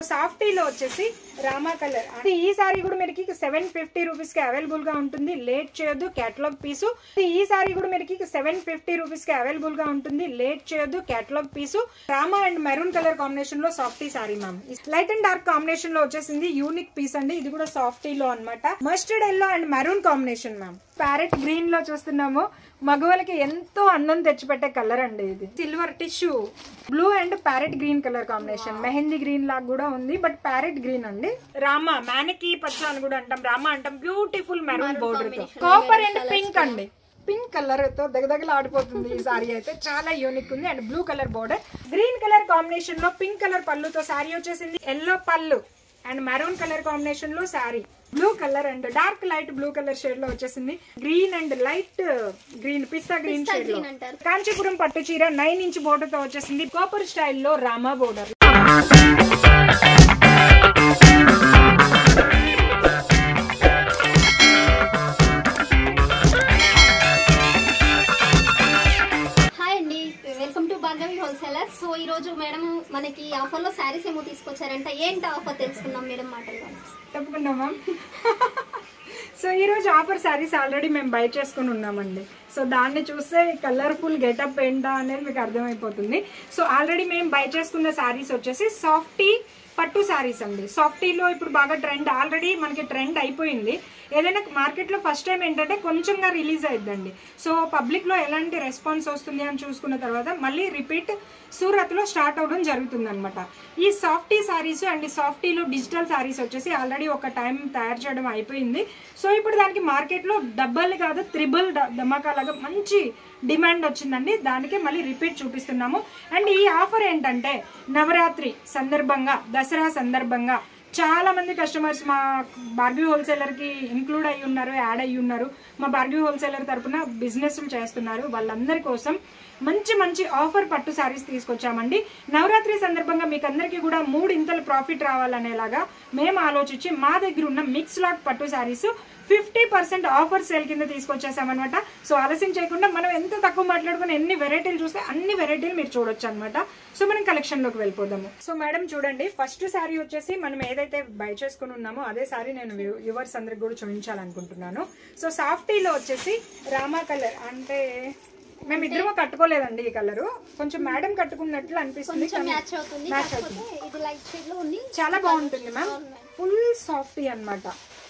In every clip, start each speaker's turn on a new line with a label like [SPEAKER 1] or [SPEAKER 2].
[SPEAKER 1] సాఫ్టీలో వచ్చేసి రామా కలర్ ఈ సారీ కూడా మీకు సెవెన్ ఫిఫ్టీ రూపీస్ కి అవైలబుల్ గా ఉంటుంది లేట్ చేయొద్దు కేటలాగ్ పీసు ఈ సారీ కూడా మీకు సెవెన్ ఫిఫ్టీ రూపీస్ కి అవైలబుల్ గా ఉంటుంది లేట్ చేయొద్దు catalogue piece Rama and maroon colour combination లో softy sari ma'am light and dark combination లో వచ్చేసింది యూనిక్ పీస్ అండి ఇది కూడా సాఫ్టీలో అన్నమాట mustard yellow and maroon combination ma'am parrot green లో చూస్తున్నాము మగవాళ్ళకి ఎంతో అందం తెచ్చిపెట్టే కలర్ అండి ఇది silver tissue blue and parrot green colour combination mehndi green లాగా కూడా ఉంది బట్ ప్యారెట్ గ్రీన్ అండి రామ మేనకి పచ్చ అని కూడా అంటాం రామ అంటాం బ్యూటిఫుల్ మెరూన్ బోర్డర్ తో కాపర్ అండ్ పింక్ అండి పింక్ కలర్ తో దగ్గదగల ఆడిపోతుంది ఈ సారీ అయితే చాలా యూనిక్ ఉంది and blue colour border green colour combination లో పింక్ కలర్ పళ్ళుతో సారీ వచ్చేసింది yellow pallu and maroon colour combination లో sari blue colour and dark light blue colour shade లో వచ్చేసింది green and light green pista green shade లో కాంచీపురం పట్టు చీర నైన్ ఇంచ్ బోర్డర్ తో వచ్చేసింది కాపర్ స్టైల్లో రామా బోర్డర్
[SPEAKER 2] హాయ్ అండి welcome to Bhargavi wholesaler so ఈ రోజు మేడం మనకి ఆఫర్ లో శారీస్ ఏమో తీసుకొచ్చారంట ఏంటి ఆఫర్ తెలుసుకుందాం మేడం మాటల్లో
[SPEAKER 1] తప్పకుండా మ్యామ్ సో ఈ రోజు ఆఫర్ శారీస్ ఆల్రెడీ మేము బై చేసుకుని ఉన్నామండి సో దాన్ని చూస్తే కలర్ఫుల్ గెటప్ ఏంటా అనేది మీకు అర్థమైపోతుంది సో ఆల్రెడీ మేము బై చేసుకున్న శారీస్ వచ్చేసి సాఫ్టీ పట్టు శారీస్ అండి సాఫ్టీలో ఇప్పుడు బాగా ట్రెండ్ ఆల్రెడీ మనకి ట్రెండ్ అయిపోయింది ఏదైనా మార్కెట్లో ఫస్ట్ టైం ఏంటంటే కొంచెంగా రిలీజ్ అయిద్దండి సో పబ్లిక్లో ఎలాంటి రెస్పాన్స్ వస్తుంది అని చూసుకున్న తర్వాత మళ్ళీ రిపీట్ సూరత్లో స్టార్ట్ అవ్వడం జరుగుతుంది అనమాట ఈ సాఫ్టీ శారీస్ అండ్ ఈ సాఫ్టీలో డిజిటల్ శారీస్ వచ్చేసి ఆల్రెడీ ఒక టైం తయారు చేయడం అయిపోయింది సో ఇప్పుడు దానికి మార్కెట్లో డబ్బల్ కాదు త్రిబుల్ ధమాకాలాగా మంచి డిమాండ్ వచ్చిందండి దానికే మళ్ళీ రిపీట్ చూపిస్తున్నాము అండ్ ఈ ఆఫర్ ఏంటంటే నవరాత్రి సందర్భంగా దసరా సందర్భంగా చాలా మంది కస్టమర్స్ మా బార్గ్యూ హోల్సేలర్కి ఇంక్లూడ్ అయ్యి ఉన్నారు యాడ్ అయ్యి ఉన్నారు మా బార్గ్యూ హోల్సేలర్ తరపున బిజినెస్లు చేస్తున్నారు వాళ్ళందరి కోసం మంచి మంచి ఆఫర్ పట్టు శారీస్ తీసుకొచ్చామండి నవరాత్రి సందర్భంగా మీకు అందరికీ కూడా మూడు ఇంతలు ప్రాఫిట్ రావాలనేలాగా మేము ఆలోచించి మా దగ్గర ఉన్న మిక్స్ లాట్ పట్టు sarees fifty percent offer sale కింద తీసుకొచ్చేసామన్నమాట సో ఆలస్యం చేయకుండా మనం ఎంత తక్కువ మాట్లాడుకుని ఎన్ని వెరైటీలు చూస్తే అన్ని వెరైటీలు మీరు చూడొచ్చు అనమాట సో మనం కలెక్షన్లోకి వెళ్ళిపోదాము సో మేడం చూడండి ఫస్ట్ శారీ వచ్చేసి మనం ఏదైతే బై చేసుకుని ఉన్నామో అదే శారీ నేను వ్యూవర్స్ అందరికి కూడా చూపించాలనుకుంటున్నాను సో సాఫ్టీలో వచ్చేసి రామా కలర్ అంటే మేము ఇద్దరము కట్టుకోలేదండి ఈ కలర్ కొంచెం మేడం కట్టుకున్నట్లు అనిపిస్తుంది
[SPEAKER 2] కొంచెం మ్యాచ్ అవుతుంది
[SPEAKER 1] మ్యాచ్
[SPEAKER 2] కాకపోతే
[SPEAKER 1] అవుతుంది
[SPEAKER 2] ఇది లైట్ షేడ్ లో ఉంది
[SPEAKER 1] చాలా బాగుంటుంది మ్యామ్ ఫుల్ సాఫ్టీ అన్నమాట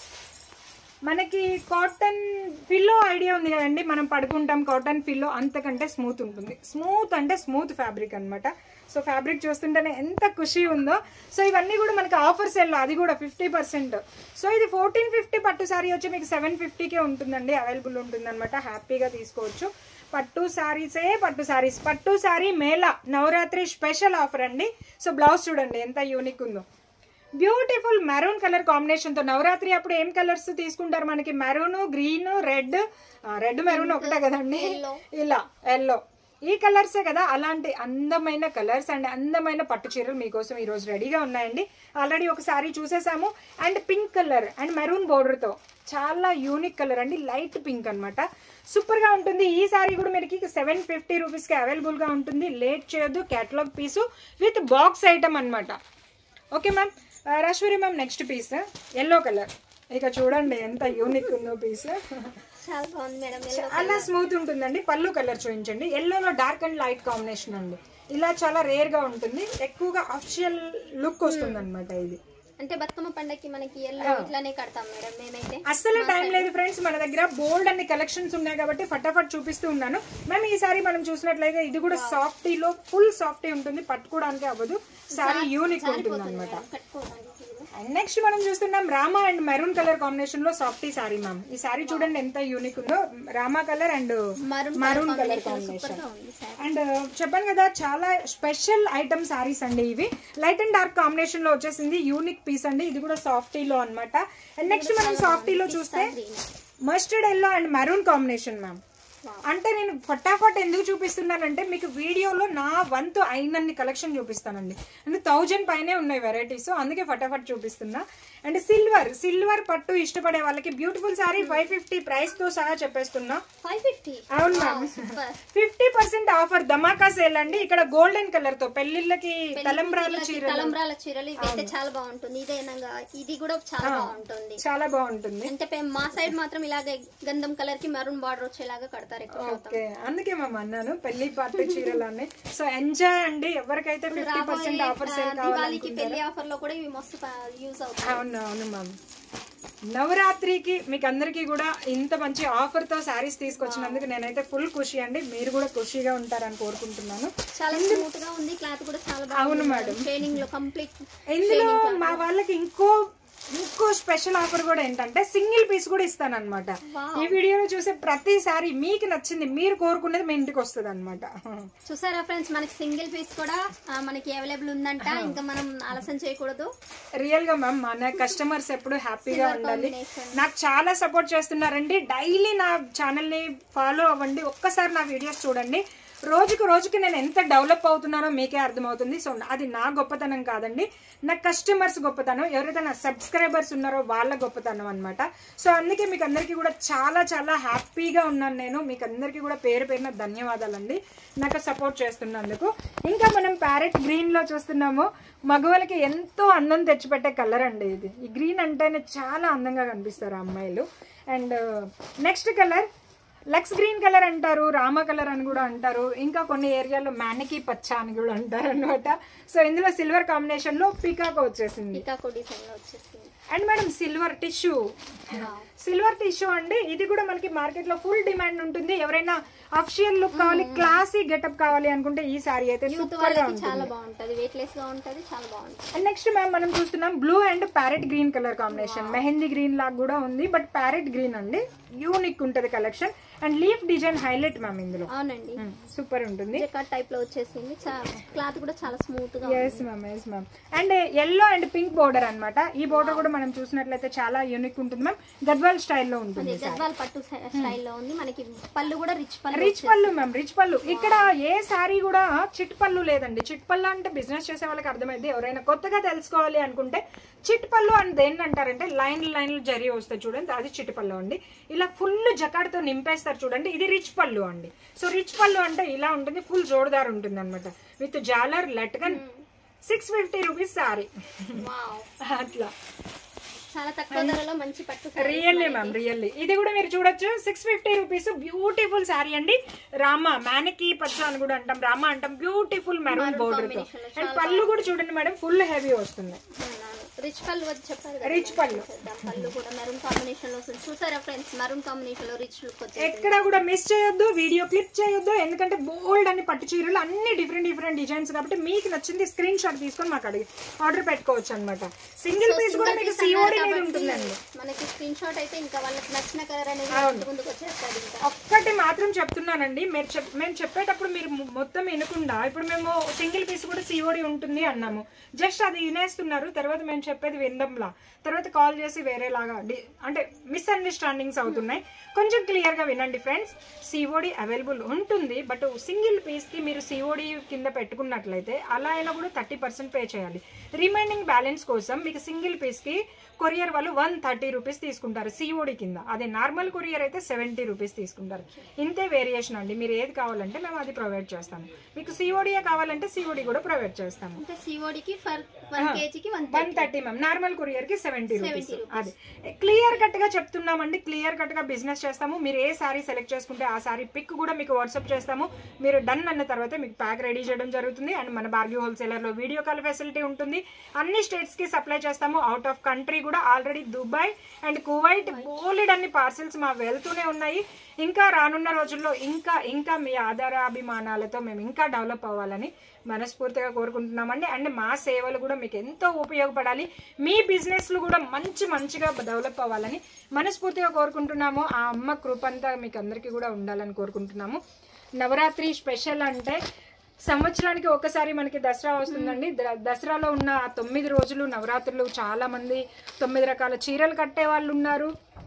[SPEAKER 1] మనకి కాటన్ ఫిల్లో ఐడియా ఉంది కదండి మనం పడుకుంటాం కాటన్ ఫిల్లో అంతకంటే స్మూత్ ఉంటుంది స్మూత్ అంటే స్మూత్ ఫ్యాబ్రిక్ అన్నమాట సో ఫ్యాబ్రిక్ చూస్తుంటేనే ఎంత ఖుషి ఉందో సో ఇవన్నీ కూడా మనకి ఆఫర్ సెల్లో అది కూడా ఫిఫ్టీ పర్సెంట్ సో ఇది ఫోర్టీన్ ఫిఫ్టీ పట్టు సారీ వచ్చి మీకు సెవెన్ ఫిఫ్టీకే ఉంటుందండి అవైలబుల్ ఉంటుంది అనమాట హ్యాపీగా తీసుకోవచ్చు పట్టు శారీసే పట్టు శారీస్ పట్టు శారీ మేళ నవరాత్రి స్పెషల్ ఆఫర్ అండి సో బ్లౌజ్ చూడండి ఎంత యూనిక్ ఉందో బ్యూటిఫుల్ మెరూన్ కలర్ కాంబినేషన్ తో నవరాత్రి అప్పుడు ఏం కలర్స్ తీసుకుంటారు మనకి maroon green red red maroon ఒకటే కదండి ఇలా ఎల్లో ఈ కలర్సే కదా అలాంటి అందమైన కలర్స్ అండ్ అందమైన పట్టు చీరలు మీకోసం ఈ రోజు రెడీగా ఉన్నాయండి ఆల్రెడీ ఒక సారీ చూసేసాము and pink colour and maroon border తో చాలా యూనిక్ కలర్ అండి లైట్ పింక్ అనమాట సూపర్ గా ఉంటుంది ఈ సారీ కూడా మనకి సెవెన్ ఫిఫ్టీ రూపీస్ కి అవైలబుల్ గా ఉంటుంది లేట్ చేయొద్దు catalogue piece with box item అన్నమాట ఓకే మ్యామ్ రాశ్వరి ma'am next piece yellow colour ఇక చూడండి ఎంత యూనిక్ ఉందో పీస్
[SPEAKER 2] చాలా బాగుంది మేడం
[SPEAKER 1] చాలా స్మూత్ ఉంటుందండి పళ్ళు కలర్ చూపించండి ఎల్లోలో డార్క్ అండ్ లైట్ కాంబినేషన్ అండి ఇలా చాలా రేర్ గా ఉంటుంది ఎక్కువగా అఫిషియల్ లుక్ వస్తుంది అనమాట ఇది
[SPEAKER 2] అంటే బతుకమ్మ పండగకి మనకి ఎల్లో ఇట్లానే కడతాం మేడం మేమైతే
[SPEAKER 1] అస్సలు టైం లేదు ఫ్రెండ్స్ మన దగ్గర బోల్డ్ అన్ని కలెక్షన్స్ ఉన్నాయి కాబట్టి ఫటాఫట్ చూపిస్తూ ఉన్నాను మ్యామ్ ఈసారి మనం చూసినట్లయితే ఇది కూడా సాఫ్టీలో ఫుల్ సాఫ్టీ ఉంటుంది పట్టుకోవడానికి అవ్వదు సారీ యూనిక్ ఉంటుంది అనమాట
[SPEAKER 2] కట్టుకోవడానికి
[SPEAKER 1] అండ్ నెక్స్ట్ మనం చూస్తున్నాం రామా అండ్ మెరూన్ కలర్ కాంబినేషన్ లో సాఫ్టీ సారీ మ్యామ్ ఈ సారీ చూడండి ఎంత యూనిక్ ఉందో రామా కలర్ and
[SPEAKER 2] Maroon
[SPEAKER 1] maroon
[SPEAKER 2] colour
[SPEAKER 1] colour
[SPEAKER 2] combination
[SPEAKER 1] combination
[SPEAKER 2] super గా ఉంది saree.
[SPEAKER 1] అండ్ చెప్పాను కదా చాలా స్పెషల్ ఐటమ్ సారీస్ అండి ఇవి లైట్ అండ్ డార్క్ కాంబినేషన్ లో వచ్చేసింది యూనిక్ పీస్ అండి ఇది కూడా సాఫ్టీలో అన్నమాట అండ్ నెక్స్ట్ మనం సాఫ్టీలో చూస్తే mustard yellow and maroon combination ma'am అంటే నేను ఫటాఫట్ ఎందుకు చూపిస్తున్నానంటే మీకు వీడియోలో నా వంతు అయినన్ని కలెక్షన్ చూపిస్తానండి అంటే థౌజండ్ పైనే ఉన్నాయి వెరైటీస్ అందుకే ఫటాఫట్ చూపిస్తున్నా అండ్ సిల్వర్ సిల్వర్ పట్టు ఇష్టపడే వాళ్ళకి beautiful sari five fifty price తో సహా చెప్పేస్తున్నా
[SPEAKER 2] ఫైవ్ ఫిఫ్టీ
[SPEAKER 1] అవును ma'am
[SPEAKER 2] super
[SPEAKER 1] fifty percent offer ధమాకా సేల్ అండి ఇక్కడ గోల్డెన్ కలర్ తో పెళ్లిళ్ళకి తలంబ్రాలు చీరలు
[SPEAKER 2] తలంబ్రాల చీరలు ఇవి అయితే చాలా బాగుంటుంది ఇదేనంగా ఇది కూడా చాలా బాగుంటుంది
[SPEAKER 1] చాలా బాగుంటుంది
[SPEAKER 2] అంటే పే- మా సైడ్ మాత్రం ఇలాగే గంధం కలర్ కి మెరూన్ బార్డర్ వచ్చేలాగా కడతారు ఎక్కువ శాతం
[SPEAKER 1] ఓకే అందుకే మ్యామ్ అన్నాను పెళ్లి పార్టీ చీరలు అన్ని సో ఎంజాయ్ అండి ఎవరికైతే ఫిఫ్టీ పర్సెంట్ ఆఫర్ సేల్
[SPEAKER 2] ఆ, దివాళీకి పెళ్లి ఆఫర్ లో కూడా ఇవి మస్తు యూజ్ అవుతాయి
[SPEAKER 1] అవును అవును మ్యామ్ నవరాత్రికి మీకు అందరికీ కూడా ఇంత మంచి ఆఫర్ తో శారీస్ తీసుకొచ్చినందుకు నేనైతే ఫుల్ ఖుషి అండి మీరు కూడా ఖుషిగా ఉంటారని కోరుకుంటున్నాను
[SPEAKER 2] చాలా స్మూత్ గా ఉంది క్లాత్ కూడా చాలా
[SPEAKER 1] అవును
[SPEAKER 2] బాగుంది
[SPEAKER 1] మేడం.
[SPEAKER 2] షైనింగ్ లో కంప్లీట్
[SPEAKER 1] ఇందులో మా వాళ్ళకి ఇంకో ఇంకో స్పెషల్ ఆఫర్ కూడా ఏంటంటే సింగిల్ పీస్ కూడా ఇస్తాను అనమాట ఈ వీడియోలో చూసే ప్రతిసారి మీకు నచ్చింది మీరు కోరుకునేది మీ ఇంటికి వస్తుంది అనమాట
[SPEAKER 2] చూసారా ఫ్రెండ్స్ మనకి సింగిల్ పీస్ కూడా ఆ, మనకి అవైలబుల్ ఉందంట ఇంకా మనం ఆలస్యం చేయకూడదు
[SPEAKER 1] రియల్ గా మ్యామ్ మన కస్టమర్స్ ఎప్పుడు హ్యాపీగా
[SPEAKER 2] Silver
[SPEAKER 1] ఉండాలి
[SPEAKER 2] combination.
[SPEAKER 1] నాకు చాలా సపోర్ట్ చేస్తున్నారండి డైలీ నా ఛానల్ ని ఫాలో అవ్వండి ఒక్కసారి నా వీడియోస్ చూడండి రోజుకు రోజుకి నేను ఎంత డెవలప్ అవుతున్నానో మీకే అర్థమవుతుంది సో అది నా గొప్పతనం కాదండి నా కస్టమర్స్ గొప్పతనం ఎవరైతే నా సబ్స్క్రైబర్స్ ఉన్నారో వాళ్ళ గొప్పతనం అన్నమాట సో అందుకే మీకు అందరికీ కూడా చాలా చాలా హ్యాపీగా ఉన్నాను నేను మీకు అందరికీ కూడా పేరు పేరున ధన్యవాదాలండి నాకు సపోర్ట్ చేస్తున్నందుకు ఇంకా మనం ప్యారెట్ గ్రీన్ లో చూస్తున్నాము మగవాళ్ళకి ఎంతో అందం తెచ్చిపెట్టే కలర్ అండి ఇది ఈ గ్రీన్ అంటేనే చాలా అందంగా కనిపిస్తారు ఆ అమ్మాయిలు అండ్ నెక్స్ట్ కలర్ లక్స్ గ్రీన్ కలర్ అంటారు రామ కలర్ అని కూడా అంటారు ఇంకా కొన్ని ఏరియాలో మ్యానికీ పచ్చ అని కూడా అంటారు అనమాట సో ఇందులో సిల్వర్ కాంబినేషన్ లో పీకాక్ వచ్చేసింది
[SPEAKER 2] పికాకో డిజైన్ లో వచ్చేసింది
[SPEAKER 1] and madam silver tissue silver tissue అండి ఇది కూడా మనకి మార్కెట్ లో ఫుల్ డిమాండ్ ఉంటుంది ఎవరైనా అఫిషియల్ లుక్ కావాలి క్లాసీ గెటప్ కావాలి అనుకుంటే ఈ సారీ అయితే
[SPEAKER 2] యూత్
[SPEAKER 1] సూపర్ గా
[SPEAKER 2] వాళ్ళకి
[SPEAKER 1] ఉంటుంది
[SPEAKER 2] చాలా బాగుంటది వెయిట్ లెస్ గా ఉంటది చాలా బాగుంటది
[SPEAKER 1] అండ్ నెక్స్ట్ మ్యామ్ మనం చూస్తున్నాం blue and parrot green colour combination mehndi green లాగా కూడా ఉంది బట్ ప్యారెట్ గ్రీన్ అండి యూనిక్ ఉంటది collection and leaf design highlight ma'am ఇందులో
[SPEAKER 2] అవునండి
[SPEAKER 1] సూపర్ ఉంటుంది
[SPEAKER 2] జకాట్ టైప్ లో వచ్చేసింది క్లాత్ కూడా చాలా స్మూత్ గా
[SPEAKER 1] yes ma'am yes ma'am and yellow and pink border అన్నమాట ఈ బోర్డర్ కూడా మనం చూసినట్లయితే చాలా యూనిక్ ఉంటుంది మ్యామ్ గద్వాల్ స్టైల్లో ఉంటుంది
[SPEAKER 2] ఉంది గద్వాల్ పట్టు స్టైల్లో ఉంది మనకి పళ్ళు కూడా రిచ్ పళ్ళు
[SPEAKER 1] రిచ్ పళ్ళు మ్యామ్ రిచ్ పళ్ళు ఇక్కడ ఏ సారీ కూడా చిట్ పళ్ళు లేదండి చిట్ పళ్ళు అంటే బిజినెస్ చేసే వాళ్ళకి అర్థమైంది ఎవరైనా కొత్తగా తెలుసుకోవాలి అనుకుంటే చిట్ పళ్ళు అని దేన్ని అంటారంటే లైన్ లైన్లు జరి వస్తాయి చూడండి అది చిట్ పళ్ళు అండి ఇలా ఫుల్ జకాడ్తో నింపేస్తారు చూడండి ఇది రిచ్ పళ్ళు అండి సో రిచ్ పళ్ళు అంటే ఇలా ఉంటుంది ఫుల్ జోరుదార్ ఉంటుంది అనమాట విత్ జాలర్ లట్కన్ six fifty rupees sari
[SPEAKER 2] wow
[SPEAKER 1] అట్లా
[SPEAKER 2] చాలా తక్కువ ధరలో మంచి పట్టు
[SPEAKER 1] రియల్లీ మ్యామ్ రియల్లీ ఇది కూడా మీరు చూడొచ్చు six fifty rupees beautiful sari అండి రామ మ్యానకి పచ్చ అని కూడా అంటాం రామ అంటాం బ్యూటిఫుల్ మెరూన్ బోర్డర్ తో అండ్ పళ్ళు కూడా చూడండి మేడం ఫుల్ హెవీ వస్తుంది
[SPEAKER 2] రిచ్ పళ్ళు వచ్చి చెప్పారు కదా
[SPEAKER 1] రిచ్ పళ్ళు
[SPEAKER 2] చేద్దాం. పళ్ళు కూడా మెరూన్ కాంబినేషన్ లో వస్తుంది చూసారా ఫ్రెండ్స్ మెరూన్ కాంబినేషన్ లో రిచ్ లుక్ వచ్చేసి
[SPEAKER 1] ఎక్కడ కూడా మిస్ చేయొద్దు వీడియో క్లిప్ చేయొద్దు ఎందుకంటే బోల్డ్ అని పట్టు చీరలు అన్ని డిఫరెంట్ డిఫరెంట్ డిజైన్స్ కాబట్టి మీకు నచ్చింది స్క్రీన్ షాట్ తీసుకొని మాకు అడిగి ఆర్డర్ పెట్టుకోవచ్చు అనమాట సింగిల్ పీస్ కూడా మీకు సిఓడి మీద ఉంటుందండి
[SPEAKER 2] మనకి స్క్రీన్ షాట్ అయితే ఇంకా వాళ్ళకి నచ్చిన కలర్ అనేది ముందుకు వచ్చేస్తుంది ఇంకా
[SPEAKER 1] ఒక్కటి మాత్రం చెప్తున్నానండి మీరు చెప్ మేము చెప్పేటప్పుడు మీరు మొ- మొత్తం వినకుండా ఇప్పుడు మేము సింగిల్ పీస్ కూడా సిఓడి ఉంటుంది అన్నాము జస్ట్ అది వినేస్తున్నారు తర్వాత మేము చెప్పేది వినడంలా తర్వాత కాల్ చేసి వేరేలాగా డి- అంటే మిస్అండర్స్టాండింగ్స్ అవుతున్నాయి కొంచెం క్లియర్గా వినండి ఫ్రెండ్స్ సిఓడి అవైలబుల్ ఉంటుంది బట్ సింగిల్ పీస్కి మీరు సిఓడి కింద పెట్టుకున్నట్లయితే అలా అయినా కూడా థర్టీ పర్సెంట్ పే చేయాలి రిమైనింగ్ బ్యాలెన్స్ కోసం మీకు సింగిల్ పీస్కి కొరియర్ వాళ్ళు వన్ థర్టీ రూపీస్ తీసుకుంటారు సిఓడి కింద అదే నార్మల్ కొరియర్ అయితే సెవెంటీ రూపీస్ తీసుకుంటారు ఇంతే వేరియేషన్ అండి మీరు ఏది కావాలంటే మేము అది ప్రొవైడ్ చేస్తాము మీకు సిఓడియే కావాలంటే సిఓడి కూడా ప్రొవైడ్ చేస్తాము
[SPEAKER 2] అంటే సిఓడికి ఫర్ వన్ కేజీకి one
[SPEAKER 1] one thirty ma'am normal courier కి సెవెంటీ రూపీస్ అది క్లియర్ కట్ గా చెప్తున్నామండి క్లియర్ కట్ గా బిజినెస్ చేస్తాము మీరు ఏ సారీ సెలెక్ట్ చేసుకుంటే ఆ సారీ పిక్ కూడా మీకు వాట్సాప్ చేస్తాము మీరు డన్ అన్న తర్వాత మీకు ప్యాక్ రెడీ చేయడం జరుగుతుంది అండ్ మన బార్గ్యూ హోల్సేలర్ లో వీడియో కాల్ ఫెసిలిటీ ఉంటుంది అన్ని స్టేట్స్ కి సప్లై చేస్తాము అవుట్ ఆఫ్ కంట్రీ కూడా ఆల్రెడీ దుబాయ్ అండ్ కువైట్ బోలెడ్ అన్ని పార్సల్స్ మా వెళ్తూనే ఉన్నాయి ఇంకా రానున్న రోజుల్లో ఇంకా ఇంకా మీ ఆధారాభిమానాలతో మేము ఇంకా డెవలప్ అవ్వాలని మనస్ఫూర్తిగా కోరుకుంటున్నామండి అండ్ మా సేవలు కూడా మీకు ఎంతో ఉపయోగపడాలి మీ బిజినెస్లు కూడా మంచి మంచిగా డెవలప్ అవ్వాలని మనస్ఫూర్తిగా కోరుకుంటున్నాము ఆ అమ్మ కృపంతా మీకు అందరికీ కూడా ఉండాలని కోరుకుంటున్నాము నవరాత్రి స్పెషల్ అంటే సంవత్సరానికి ఒకసారి మనకి దసరా వస్తుందండి ద- దసరాలో ఉన్న ఆ తొమ్మిది రోజులు నవరాత్రులు చాలా మంది తొమ్మిది రకాల చీరలు కట్టే వాళ్ళు ఉన్నారు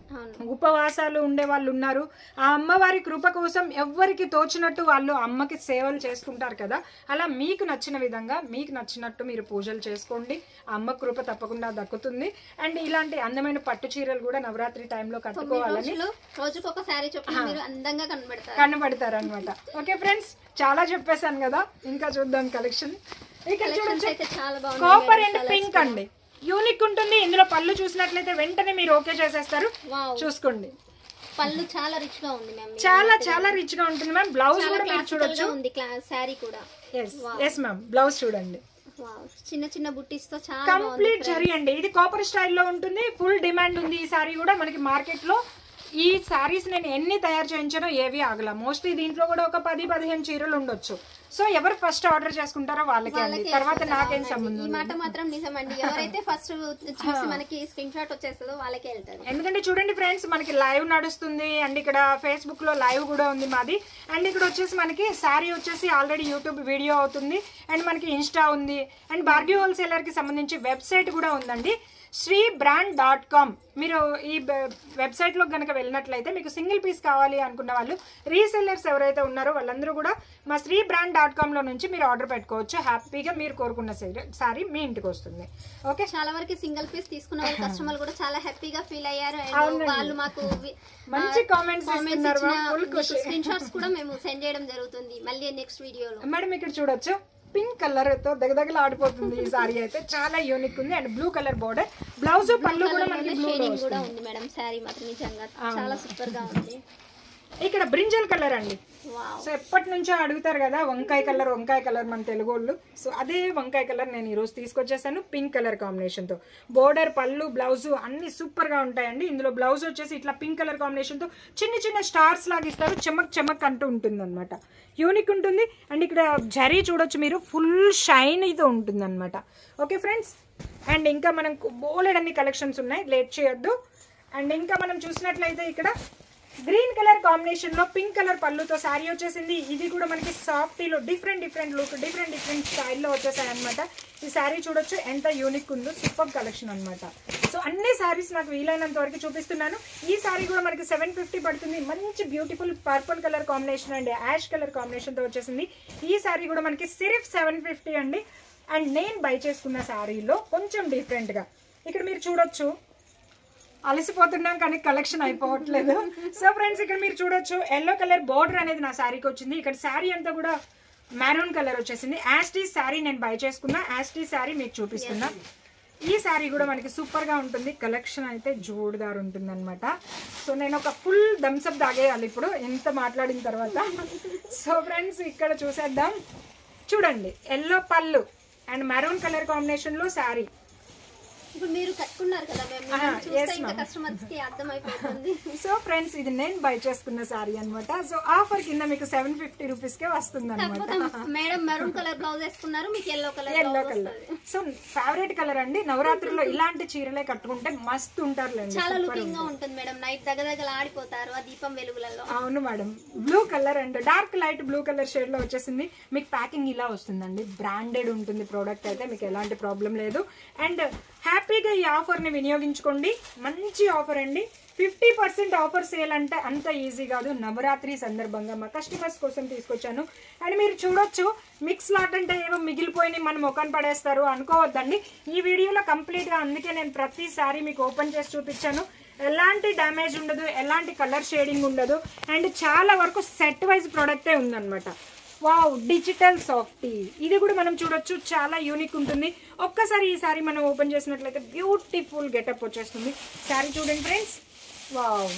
[SPEAKER 2] అవును
[SPEAKER 1] ఉపవాసాలు ఉండే వాళ్ళు ఉన్నారు ఆ అమ్మవారి కృప కోసం ఎవ్వరికి తోచినట్టు వాళ్ళు అమ్మకి సేవలు చేసుకుంటారు కదా అలా మీకు నచ్చిన విధంగా మీకు నచ్చినట్టు మీరు పూజలు చేసుకోండి ఆ అమ్మ కృప తప్పకుండా దక్కుతుంది అండ్ ఇలాంటి అందమైన పట్టు చీరలు కూడా నవరాత్రి టైంలో
[SPEAKER 2] తొమ్మిది
[SPEAKER 1] కట్టుకోవాలని
[SPEAKER 2] రోజులు రోజుకు ఒక శారీ చొప్పున మీరు అందంగా కనబడతారు
[SPEAKER 1] కనబడతారు అనమాట ఓకే ఫ్రెండ్స్ చాలా చెప్పేశాను కదా ఇంకా చూద్దాం కలెక్షన్ ఇక్కడ
[SPEAKER 2] కలెక్షన్స్
[SPEAKER 1] చూడొచ్చు
[SPEAKER 2] అయితే చాలా బాగుంది
[SPEAKER 1] కాపర్ అండ్ పింక్ అండి యూనిక్ ఉంటుంది ఇందులో పళ్ళు చూసినట్లయితే వెంటనే మీరు ఓకే చేసేస్తారు
[SPEAKER 2] వావ్
[SPEAKER 1] చూసుకోండి
[SPEAKER 2] పళ్ళు చాలా రిచ్ గా ఉంది మ్యామ్
[SPEAKER 1] చాలా చాలా రిచ్ గా ఉంటుంది మ్యామ్ బ్లౌజ్
[SPEAKER 2] చాలా
[SPEAKER 1] కూడా మీరు
[SPEAKER 2] క్లాసికల్
[SPEAKER 1] చూడొచ్చు
[SPEAKER 2] గా ఉంది శారీ కూడా
[SPEAKER 1] ఎస్ ఎస్ మ్యామ్ బ్లౌజ్ చూడండి
[SPEAKER 2] వావ్ చిన్న చిన్న బుట్టీస్ తో చాలా బాగుంది
[SPEAKER 1] కంప్లీట్ జరీ అండి ఇది కాపర్ స్టైల్లో ఉంటుంది ఫుల్ డిమాండ్ ఉంది ఈ సారీ కూడా మనకి మార్కెట్ లో ఈ సారీస్ నేను ఎన్ని తయారు చేయించానో ఏవి ఆగల మోస్ట్లీ దీంట్లో కూడా ఒక పది పదిహేను చీరలు ఉండొచ్చు సో ఎవరు ఫస్ట్ ఆర్డర్ చేసుకుంటారో వాళ్ళకే అండి
[SPEAKER 2] వాళ్ళకే
[SPEAKER 1] తర్వాత
[SPEAKER 2] వెళ్తుంది.
[SPEAKER 1] నాకేం
[SPEAKER 2] అవునండి.
[SPEAKER 1] సంబంధం
[SPEAKER 2] ఈ మాట మాత్రం నిజమండి ఎవరైతే ఫస్ట్ చూసి మనకి స్క్రీన్ షాట్ వచ్చేస్తుందో వాళ్ళకే వెళ్తారు
[SPEAKER 1] ఎందుకంటే చూడండి ఫ్రెండ్స్ మనకి లైవ్ నడుస్తుంది అండ్ ఇక్కడ ఫేస్బుక్ లో లైవ్ కూడా ఉంది మాది అండ్ ఇక్కడ వచ్చేసి మనకి శారీ వచ్చేసి ఆల్రెడీ యూట్యూబ్ వీడియో అవుతుంది అండ్ మనకి ఇన్స్టా ఉంది అండ్ బార్గీ హోల్సేలర్ కి సంబంధించి వెబ్సైట్ కూడా ఉందండి శ్రీ బ్రాండ్ డాట్ కామ్ మీరు ఈ వెబ్సైట్లో కనుక వెళ్ళినట్లయితే మీకు సింగిల్ పీస్ కావాలి అనుకున్న వాళ్ళు రీసెల్లర్స్ ఎవరైతే ఉన్నారో వాళ్ళందరూ కూడా మా శ్రీ బ్రాండ్ డాట్ కామ్లో నుంచి మీరు ఆర్డర్ పెట్టుకోవచ్చు హ్యాపీగా మీరు కోరుకున్న సారీ మీ ఇంటికి వస్తుంది ఓకే
[SPEAKER 2] చాలా వరకు సింగిల్ పీస్ తీసుకున్న వాళ్ళ కస్టమర్లు కూడా చాలా హ్యాపీగా ఫీల్ అయ్యారు అండ్
[SPEAKER 1] అవునండి.
[SPEAKER 2] వాళ్ళు మాకు వి-
[SPEAKER 1] మంచి
[SPEAKER 2] ఆ,
[SPEAKER 1] కామెంట్స్
[SPEAKER 2] comments
[SPEAKER 1] ఇస్తున్నారు
[SPEAKER 2] ఇచ్చిన
[SPEAKER 1] full
[SPEAKER 2] మీకు
[SPEAKER 1] ఖుషి.
[SPEAKER 2] స్క్రీన్ షాట్స్ కూడా మేము సెండ్ చేయడం జరుగుతుంది మళ్ళీ నెక్స్ట్ వీడియోలో
[SPEAKER 1] మేడం ఇక్కడ చూడొచ్చు పింక్ కలర్ తో దగదగలు ఆడిపోతుంది ఈ సారీ అయితే చాలా యూనిక్ ఉంది and blue colour border blouse పళ్ళు కూడా మనకి బ్లూ
[SPEAKER 2] షేడింగ్ కూడా ఉంది మేడం శారీ మాత్రం నిజంగా చాలా సూపర్ గా ఉంది
[SPEAKER 1] ఇక్కడ బ్రింజల్ కలర్ అండి
[SPEAKER 2] వావ్
[SPEAKER 1] సో ఎప్పటి నుంచో అడుగుతారు కదా వంకాయ కలర్ వంకాయ కలర్ మన తెలుగు వాళ్ళు సో అదే వంకాయ కలర్ నేను ఈరోజు తీసుకొచ్చేసాను పింక్ కలర్ కాంబినేషన్తో బోర్డర్ పళ్ళు బ్లౌజ్ అన్ని సూపర్గా ఉంటాయండి ఇందులో బ్లౌజ్ వచ్చేసి ఇట్లా పింక్ కలర్ కాంబినేషన్తో చిన్న చిన్న స్టార్స్ లాగా ఇస్తారు చెమక్ చెమక్ అంటూ ఉంటుంది అనమాట యూనిక్ ఉంటుంది అండ్ ఇక్కడ జరీ చూడొచ్చు మీరు ఫుల్ షైన్ అయితే ఉంటుంది అనమాట ఓకే ఫ్రెండ్స్ అండ్ ఇంకా మనం బోలెడ్ అన్ని కలెక్షన్స్ ఉన్నాయి లేట్ చేయొద్దు అండ్ ఇంకా మనం చూసినట్లయితే ఇక్కడ గ్రీన్ కలర్ కాంబినేషన్ లో పింక్ కలర్ పళ్ళుతో శారీ వచ్చేసింది ఇది కూడా మనకి సాఫ్టీలో different different look different different స్టైల్లో వచ్చేసాయి అనమాట ఈ శారీ చూడొచ్చు ఎంత యూనిక్ ఉందో సూపర్ కలెక్షన్ అన్నమాట సో అన్ని శారీస్ నాకు వీలైనంత వరకు చూపిస్తున్నాను ఈ శారీ కూడా మనకి సెవెన్ ఫిఫ్టీ పడుతుంది మంచి బ్యూటిఫుల్ పర్పుల్ కలర్ కాంబినేషన్ అండి యాష్ కలర్ కాంబినేషన్తో వచ్చేసింది ఈ శారీ కూడా మనకి సిరిఫ్ సెవెన్ ఫిఫ్టీ అండి అండ్ నేను బై చేసుకున్న శారీలో కొంచెం డిఫరెంట్గా ఇక్కడ మీరు చూడొచ్చు అలసిపోతున్నాం కానీ కలెక్షన్ అయిపోవట్లేదు సో ఫ్రెండ్స్ ఇక్కడ మీరు చూడొచ్చు ఎల్లో కలర్ బార్డర్ అనేది నా శారీకి వచ్చింది ఇక్కడ శారీ అంతా కూడా మెరూన్ కలర్ వచ్చేసింది యాస్టీ శారీ నేను బై చేసుకున్నా యాస్టీ శారీ మీకు చూపిస్తున్నా ఈ శారీ కూడా మనకి సూపర్ గా ఉంటుంది కలెక్షన్ అయితే జోరుదార్ ఉంటుంది అనమాట సో నేను ఒక ఫుల్ థమ్స్అప్ తాగేయాలి ఇప్పుడు ఎంత మాట్లాడిన తర్వాత సో ఫ్రెండ్స్ ఇక్కడ చూసేద్దాం చూడండి yellow pallu and maroon colour combination లో శారీ
[SPEAKER 2] ఇప్పుడు మీరు కట్టుకున్నారు కదా మేము
[SPEAKER 1] ఆహా,
[SPEAKER 2] చూస్తే
[SPEAKER 1] yes,
[SPEAKER 2] ఇంకా
[SPEAKER 1] ma'am.
[SPEAKER 2] కస్టమర్స్ కి అర్థమైపోతుంది
[SPEAKER 1] సో ఫ్రెండ్స్ ఇది నేను బై చేసుకున్న సారీ అన్నమాట సో ఆఫర్ కింద మీకు సెవెన్ ఫిఫ్టీ రూపీస్ కే వస్తుంది అనమాట
[SPEAKER 2] కాకపోతే మేడం మెరూన్ కలర్ బ్లౌజ్ వేసుకున్నారు మీకు yellow colour
[SPEAKER 1] yellow
[SPEAKER 2] blouse
[SPEAKER 1] colour
[SPEAKER 2] వస్తుంది
[SPEAKER 1] సో ఫేవరెట్ కలర్ అండి నవరాత్రిలో ఇలాంటి చీరలే కట్టుకుంటే మస్తు ఉంటారులేండి
[SPEAKER 2] చాలా
[SPEAKER 1] Super
[SPEAKER 2] లుకింగ్ గా
[SPEAKER 1] ఉంటుంది.
[SPEAKER 2] ఉంటుంది మేడం నైట్ దగ్గర ఆడిపోతారు ఆ దీపం వెలుగులలో
[SPEAKER 1] అవును madam blue colour and dark light blue colour shade లో వచ్చేసింది మీకు ప్యాకింగ్ ఇలా వస్తుందండి బ్రాండెడ్ ఉంటుంది ప్రోడక్ట్ అయితే మీకు ఎలాంటి ప్రాబ్లం లేదు అండ్ హ్యాపీగా ఈ ఆఫర్ ని వినియోగించుకోండి మంచి ఆఫర్ అండి ఫిఫ్టీ పర్సెంట్ ఆఫర్ సేల్ అంటే అంత ఈజీ కాదు నవరాత్రి సందర్భంగా మా కస్టమర్స్ కోసం తీసుకొచ్చాను అండ్ మీరు చూడొచ్చు మిక్స్ లాట్ అంటే ఏమో మిగిలిపోయి మన ముఖాన్ని పడేస్తారు అనుకోవద్దండి ఈ వీడియోలో కంప్లీట్గా అందుకే నేను ప్రతిసారి మీకు ఓపెన్ చేసి చూపించాను ఎలాంటి డ్యామేజ్ ఉండదు ఎలాంటి కలర్ షేడింగ్ ఉండదు అండ్ చాలా వరకు సెట్ వైజ్ ప్రోడక్టే ఉందన్నమాట వావ్ డిజిటల్ సాఫ్టీ ఇది కూడా మనం చూడొచ్చు చాలా యూనిక్ ఉంటుంది ఒక్కసారి ఈ సారీ మనం ఓపెన్ చేసినట్లయితే బ్యూటిఫుల్ గెటప్ వచ్చేస్తుంది సారీ చూడండి ఫ్రెండ్స్ వావ్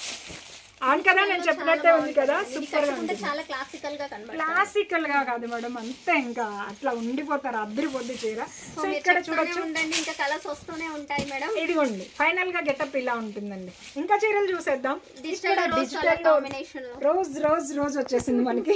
[SPEAKER 1] అవును కదా నేను చెప్పినట్టే ఉంది కదా
[SPEAKER 2] ఇది
[SPEAKER 1] సూపర్ గా
[SPEAKER 2] కట్టుకుంటే
[SPEAKER 1] ఉంటుంది
[SPEAKER 2] చాలా క్లాసికల్ గా కనబడుతుంది
[SPEAKER 1] క్లాసికల్ గా కాదు మేడం అంతే ఇంకా అట్లా ఉండిపోతారు అద్దరిపోద్ది చీర
[SPEAKER 2] సో
[SPEAKER 1] సో
[SPEAKER 2] మీరు
[SPEAKER 1] ఇక్కడ
[SPEAKER 2] చెప్తూనే
[SPEAKER 1] చూడొచ్చు
[SPEAKER 2] ఉండండి ఇంకా కలర్స్ వస్తూనే ఉంటాయి మేడం
[SPEAKER 1] ఇదిగోండి ఫైనల్ గా గెటప్ ఇలా ఉంటుందండి ఇంకా చీరలు చూసేద్దాం
[SPEAKER 2] డిజిటల్
[SPEAKER 1] ఇక్కడ
[SPEAKER 2] రోజ్ కలర్
[SPEAKER 1] డిజిటల్
[SPEAKER 2] కాంబినేషన్ లో
[SPEAKER 1] రోజ్ రోజ్ రోజ్ వచ్చేసింది మనకి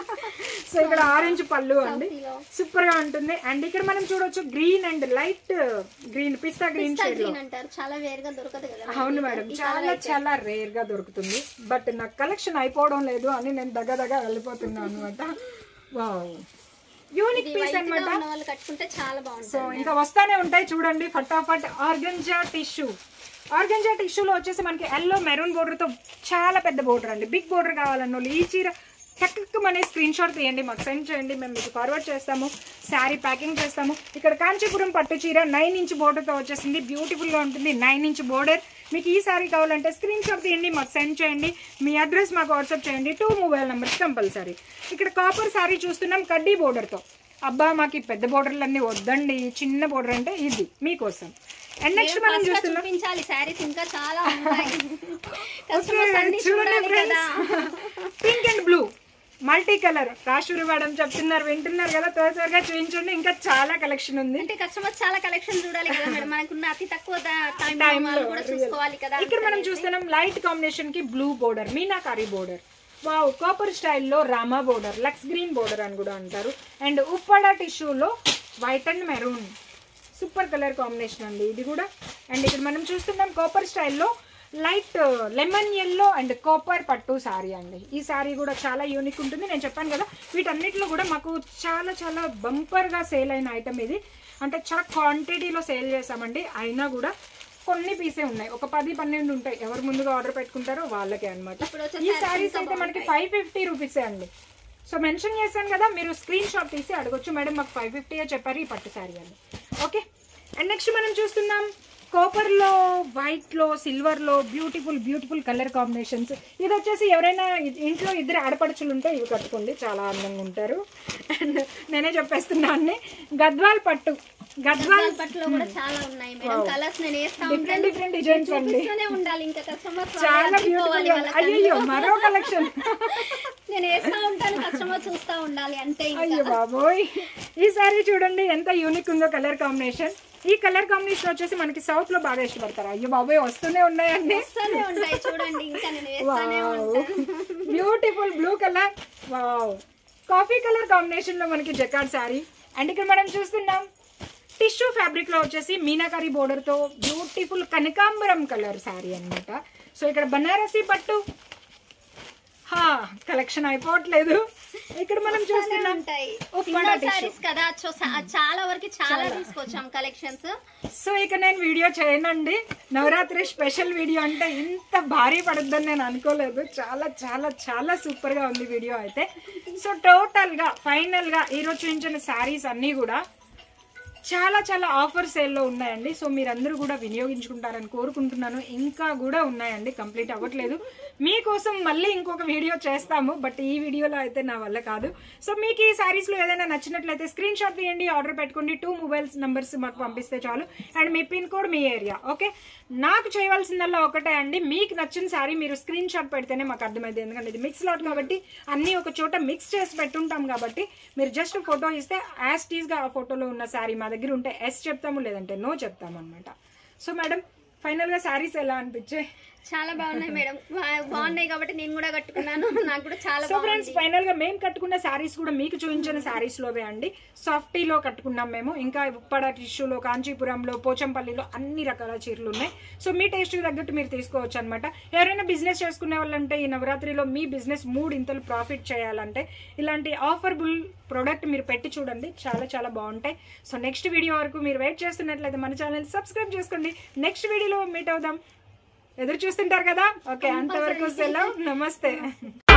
[SPEAKER 1] సో ఇక్కడ ఆరెంజ్ పళ్ళు అండి
[SPEAKER 2] సాఫ్టీలో.
[SPEAKER 1] సూపర్ గా ఉంటుంది అండ్ ఇక్కడ మనం చూడొచ్చు green and light green pista green
[SPEAKER 2] పిస్తా
[SPEAKER 1] షేడ్ లో
[SPEAKER 2] గ్రీన్ అంటారు చాలా వేర్ గా దొరకదు కదా
[SPEAKER 1] అవును మేడం చాలా చాలా రేర్ గా దొరుకుతుంది బట్ నాకు కలెక్షన్ అయిపోవడం లేదు అని నేను దగ్గ దగ్గ వెళ్ళిపోతున్నాను అనమాట వావ్ యూనిక్
[SPEAKER 2] ఇది
[SPEAKER 1] పీస్
[SPEAKER 2] వైట్ గా
[SPEAKER 1] అన్నమాట
[SPEAKER 2] ఉన్న వాళ్ళు కట్టుకుంటే చాలా
[SPEAKER 1] సో
[SPEAKER 2] బాగుంటుంది
[SPEAKER 1] ఇంకా వస్తానే ఉంటాయి చూడండి ఫటాఫట్ ఆర్గంజా టిష్యూ ఆర్గంజా టిష్యూలో వచ్చేసి మనకి ఎల్లో మెరూన్ బోర్డర్తో చాలా పెద్ద బోర్డర్ అండి బిగ్ బోర్డర్ కావాలన్న వాళ్ళు ఈ చీర టక్ మనే స్క్రీన్ షాట్ తీయండి మాకు సెండ్ చేయండి మేము మీకు ఫార్వర్డ్ చేస్తాము శారీ ప్యాకింగ్ చేస్తాము ఇక్కడ కాంచీపురం పట్టు చీర నైన్ ఇంచ్ బోర్డర్తో వచ్చేసింది బ్యూటిఫుల్గా ఉంటుంది నైన్ ఇంచ్ బోర్డర్ మీకు ఈ శారీ కావాలంటే స్క్రీన్ షాట్ తీయండి మాకు సెండ్ చేయండి మీ అడ్రస్ మాకు వాట్సాప్ చేయండి టూ మొబైల్ నెంబర్స్ కంపల్సరీ ఇక్కడ కాపర్ శారీ చూస్తున్నాం కడ్డీ బోర్డర్తో అబ్బా మాకు ఈ పెద్ద బోర్డర్లు అన్నీ వద్దండి చిన్న బోర్డర్ అంటే ఇది మీకోసం అండ్ నెక్స్ట్ మనం
[SPEAKER 2] ఫస్ట్ గా
[SPEAKER 1] చూస్తున్నాం
[SPEAKER 2] చూపించాలి శారీస్ ఇంకా చాలా ఉన్నాయి
[SPEAKER 1] ఓకే
[SPEAKER 2] కస్టమర్స్ అన్ని
[SPEAKER 1] చూడండి
[SPEAKER 2] చూడాలి కదా
[SPEAKER 1] pink and blue multi colour రాశూరి మేడం చెప్తున్నారు వింటున్నారు కదా త్వర త్వరగా చూపించండి ఇంకా చాలా కలెక్షన్ ఉంది
[SPEAKER 2] అంటే కస్టమర్స్ చాలా కలెక్షన్ చూడాలి కదా మేడం మనకున్న అతి తక్కువ టైం
[SPEAKER 1] Time
[SPEAKER 2] వాళ్ళు
[SPEAKER 1] లో,
[SPEAKER 2] కూడా
[SPEAKER 1] real.
[SPEAKER 2] చూసుకోవాలి కదా
[SPEAKER 1] ఇక్కడ మనం చూస్తున్నాం లైట్ కాంబినేషన్ కి బ్లూ బోర్డర్ మీనాకారి బోర్డర్ వావ్ కాపర్ స్టైల్లో రామా బోర్డర్ లక్స్ గ్రీన్ బోర్డర్ అని కూడా అంటారు అండ్ ఉప్పడ టిష్యూలో white and maroon super colour combination అండి ఇది కూడా అండ్ ఇక్కడ మనం చూస్తున్నాం కాపర్ స్టైల్లో light lemon yellow and copper పట్టు శారీ అండి ఈ శారీ కూడా చాలా యూనిక్ ఉంటుంది నేను చెప్పాను కదా వీటన్నిటిలో కూడా మాకు చాలా చాలా బంపర్గా సేల్ అయిన ఐటమ్ ఇది అంటే చాలా క్వాంటిటీలో సేల్ చేసామండి అయినా కూడా కొన్ని పీసే ఉన్నాయి ఒక పది పన్నెండు ఉంటాయి ఎవరు ముందుగా ఆర్డర్ పెట్టుకుంటారో వాళ్ళకే అనమాట
[SPEAKER 2] ఇప్పుడు వచ్చే
[SPEAKER 1] ఈ
[SPEAKER 2] sarees
[SPEAKER 1] శారీస్
[SPEAKER 2] ఇంకా
[SPEAKER 1] అయితే మనకి ఫైవ్ ఫిఫ్టీ రూపీసే అండి సో మెన్షన్ చేశాను కదా మీరు స్క్రీన్ షాట్ తీసి అడగొచ్చు మేడం మాకు ఫైవ్ ఫిఫ్టీ చెప్పారు ఈ పట్టు శారీ అని ఓకే అండ్ నెక్స్ట్ మనం చూస్తున్నాం కాపర్లో వైట్లో సిల్వర్లో బ్యూటిఫుల్ బ్యూటిఫుల్ కలర్ కాంబినేషన్స్ ఇది వచ్చేసి ఎవరైనా ఇ- ఇంట్లో ఇద్దరు ఆడపడుచులు ఉంటే ఇవి కట్టుకోండి చాలా అందంగా ఉంటారు అండ్ నేనే చెప్పేస్తున్నా అన్ని గద్వాల్ పట్టు గద్వాల్
[SPEAKER 2] పట్టులో కూడా చాలా ఉన్నాయి మేడం కలర్స్ నేను వేస్తా
[SPEAKER 1] డిఫరెంట్
[SPEAKER 2] ఉంటాను
[SPEAKER 1] డిఫరెంట్ డిజైన్స్ అండి
[SPEAKER 2] చూపిస్తూనే ఉండాలి ఇంకా కస్టమర్స్
[SPEAKER 1] చాలా బ్యూటిఫుల్ అయ్యో మరో కలెక్షన్
[SPEAKER 2] నేను వేస్తా ఉంటాను కస్టమర్ చూస్తా ఉండాలి అంతే ఇంకా
[SPEAKER 1] అయ్యో బాబోయ్ ఈ సారీ చూడండి ఎంత యూనిక్ ఉందో కలర్ కాంబినేషన్ ఈ కలర్ కాంబినేషన్ వచ్చేసి మనకి సౌత్ లో బాగా ఇష్టపడతారు అయ్యో బాబోయ్ వస్తూనే ఉన్నాయండి
[SPEAKER 2] వేస్తూనే ఉంటాయి చూడండి ఇంకా నేను వేస్తానే ఉంటాను
[SPEAKER 1] beautiful blue colour wow coffee colour combination లో మనకి జకాడ్ శారీ అండ్ ఇక్కడ మనం చూస్తున్నాం టిష్యూ ఫ్యాబ్రిక్ లో వచ్చేసి మీనాకారి బోర్డర్ తో బ్యూటిఫుల్ కనకాంబరం కలర్ శారీ అన్నమాట సో ఇక్కడ బనారసి పట్టు హా కలెక్షన్ అయిపోవట్లేదు ఇక్కడ మనం చూస్తున్నాం
[SPEAKER 2] ఉంటాయి
[SPEAKER 1] ఉప్మా
[SPEAKER 2] సింగల్
[SPEAKER 1] tissue.
[SPEAKER 2] సారీస్ కదా చూ- చా- చాలా వరకు చాలా తీసుకొచ్చాం కలెక్షన్స్
[SPEAKER 1] సో ఇక నేను వీడియో చేయనండి నవరాత్రి స్పెషల్ వీడియో అంటే ఇంత భారీ పడుద్దని నేను అనుకోలేదు చాలా చాలా చాలా సూపర్ గా ఉంది వీడియో అయితే సో టోటల్ గా ఫైనల్ గా ఈ రోజు చూపించిన శారీస్ అన్ని కూడా చాలా చాలా ఆఫర్ సేల్లో ఉన్నాయండి సో మీరందరూ కూడా వినియోగించుకుంటారని కోరుకుంటున్నాను ఇంకా కూడా ఉన్నాయండి కంప్లీట్ అవ్వట్లేదు మీకోసం మళ్ళీ ఇంకొక వీడియో చేస్తాము బట్ ఈ వీడియోలో అయితే నా వల్ల కాదు సో మీకు ఈ శారీస్లో ఏదైనా నచ్చినట్లయితే స్క్రీన్ షాట్ తీయండి ఆర్డర్ పెట్టుకోండి టూ మొబైల్స్ నెంబర్స్ మాకు పంపిస్తే చాలు అండ్ మీ పిన్ కోడ్ మీ ఏరియా ఓకే నాకు చేయవలసిందల్లా ఒకటే అండి మీకు నచ్చిన శారీ మీరు స్క్రీన్ షాట్ పెడితేనే మాకు అర్థమైంది ఎందుకంటే ఇది మిక్స్ లాట్ కాబట్టి అన్నీ ఒక చోట మిక్స్ చేసి పెట్టుంటాం కాబట్టి మీరు జస్ట్ ఫోటో ఇస్తే యాజ్ టీజ్గా ఆ ఫోటోలో ఉన్న శారీ మా దగ్గర ఉంటే ఎస్ చెప్తాము లేదంటే నో చెప్తాము అనమాట సో మేడం ఫైనల్గా శారీస్ ఎలా అనిపించాయి
[SPEAKER 2] చాలా బాగున్నాయి మేడం బా- బాగున్నాయి కాబట్టి నేను కూడా కట్టుకున్నాను నాకు కూడా చాలా
[SPEAKER 1] సో ఫ్రెండ్స్
[SPEAKER 2] బాగుంది
[SPEAKER 1] ఫైనల్ గా మేము కట్టుకున్న శారీస్ కూడా మీకు చూపించిన శారీస్ లోవే అండి సాఫ్టీలో కట్టుకున్నాం మేము ఇంకా ఉప్పడ టిష్యూలో కాంచీపురంలో పోచంపల్లిలో అన్ని రకాల చీరలు ఉన్నాయి సో మీ టేస్ట్ తగ్గట్టు మీరు తీసుకోవచ్చు అనమాట ఎవరైనా బిజినెస్ చేసుకునే వాళ్ళంటే ఈ నవరాత్రిలో మీ బిజినెస్ మూడు ఇంతలు ప్రాఫిట్ చేయాలంటే ఇలాంటి ఆఫర్బుల్ ప్రోడక్ట్ మీరు పెట్టి చూడండి చాలా చాలా బాగుంటాయి సో నెక్స్ట్ వీడియో వరకు మీరు వెయిట్ చేస్తున్నట్లయితే మన ఛానల్ సబ్స్క్రైబ్ చేసుకోండి నెక్స్ట్ వీడియోలో మీట్ అవుదాం ఎదురు చూస్తుంటారు కదా ఓకే అంతవరకు సెలవు నమస్తే